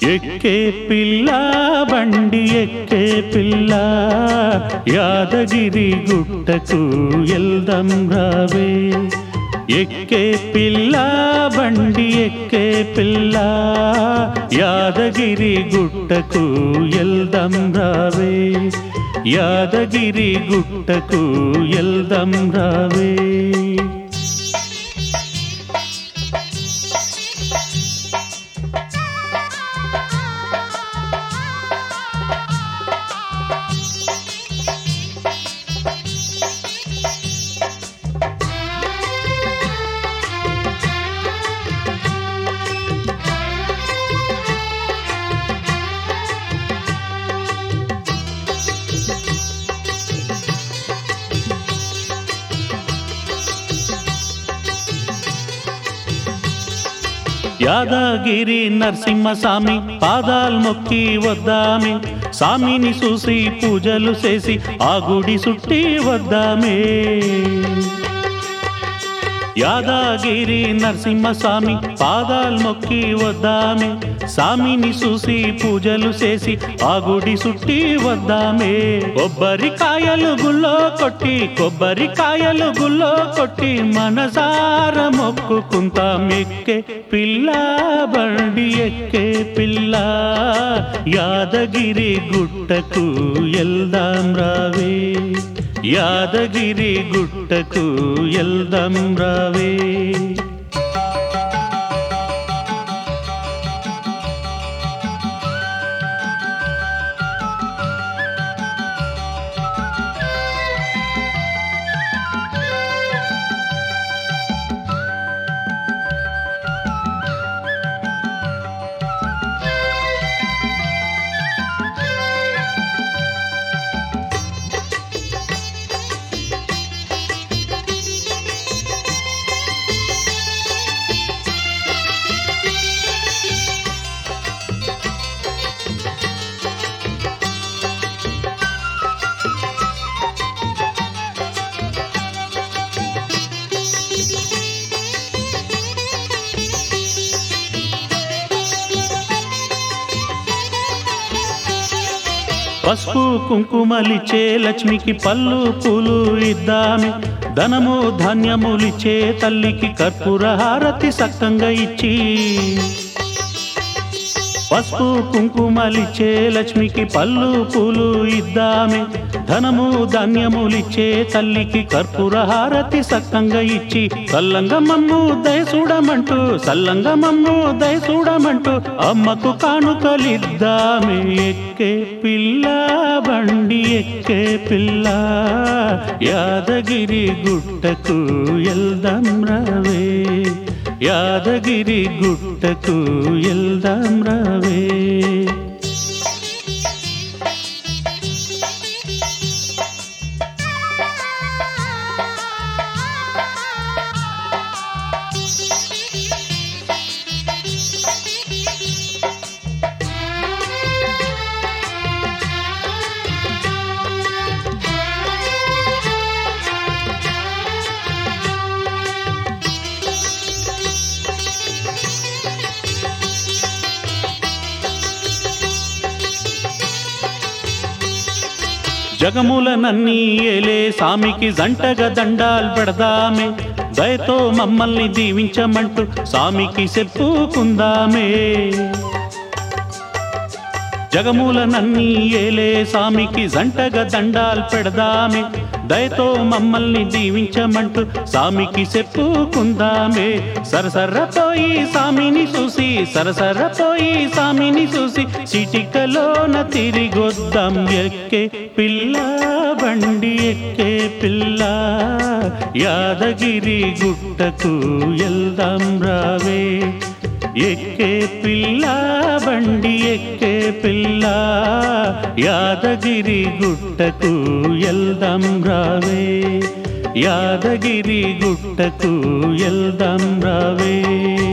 ఎక్కే పిల్ల బండి ఎక్కే పిల్ల యాదగిరి గుట్టకు ఎల్దం రావే ఎక్కే పిల్ల బండి ఎక్కే పిల్ల యాదగిరి గుట్టకు ఎల్దం రావే యాదగిరి గుట్టకు ఎల్దం రావే యాదగిరి నరసింహస్వామి పాదాలు మొక్కి వద్దామే స్వామిని చూసి పూజలు చేసి ఆ గుడి సుట్టి వద్దామే యాదగిరి నరసింహస్వామి పాదాలు మొక్కి వద్దామే స్వామిని చూసి పూజలు చేసి ఆ గుడి సుట్టి వద్దామే కొబ్బరికాయలు గుల్లో కొట్టి కొబ్బరికాయలు గుల్లో కొట్టి మనసార మొక్కుకుంటాం ఎక్కే పిల్ల బండి ఎక్కే పిల్ల యాదగిరి గుట్టకు ఎల్దాం రావే యాదగిరి గుట్టకు ఎల్దం రావే పసుపు కుంకుమలిచ్చే లక్ష్మికి పళ్ళు పూలు ఇద్దామి ధనము ధాన్యములిచ్చే తల్లికి కర్పూర హారతి సక్కంగా ఇచ్చి పసుపు కుంకుమలిచ్చే లక్ష్మికి పళ్ళు పూలు ఇద్దామే ధనము ధాన్యములిచ్చే తల్లికి కర్పూర హారతి సక్కంగా ఇచ్చి సల్లంగమమ్ము దయ చూడమంటూ సల్లంగమమ్ము దయ చూడమంటూ అమ్మకు కానుకలిద్దామే ఎక్కే పిల్ల బండి ఎక్కే పిల్ల యాదగిరి గుట్టకు ఎల్దం రవే యాదగిరి గుట్టకు ఎల్దాం రావే జగములనన్నీ ఏలే సామికి జంటగా దండాలు పెడదామే దయతో మమ్మల్ని దీవించమంటూ సామికి చెప్పుకుందామే జగములనన్నీ ఏలే సామికి జంటగా దండాలు పెడదామే దయతో మమ్మల్ని దీవించమంటూ సామికి చెప్పుకుందామే సరసర్ర పోయి సామిని చూసి సరసర్ర పోయి సామిని చూసి చిటికలోన తిరిగొద్దాం ఎక్కే పిల్ల బండి ఎక్కే పిల్ల యాదగిరి గుట్టకు ఎల్దాం రావే ఎక్కే పిల్ల బండి ఎక్కే పిల్ల యాదగిరి గుట్టకు ఎల్దాం రావే యాదగిరి గుట్టకు ఎల్దాం రావే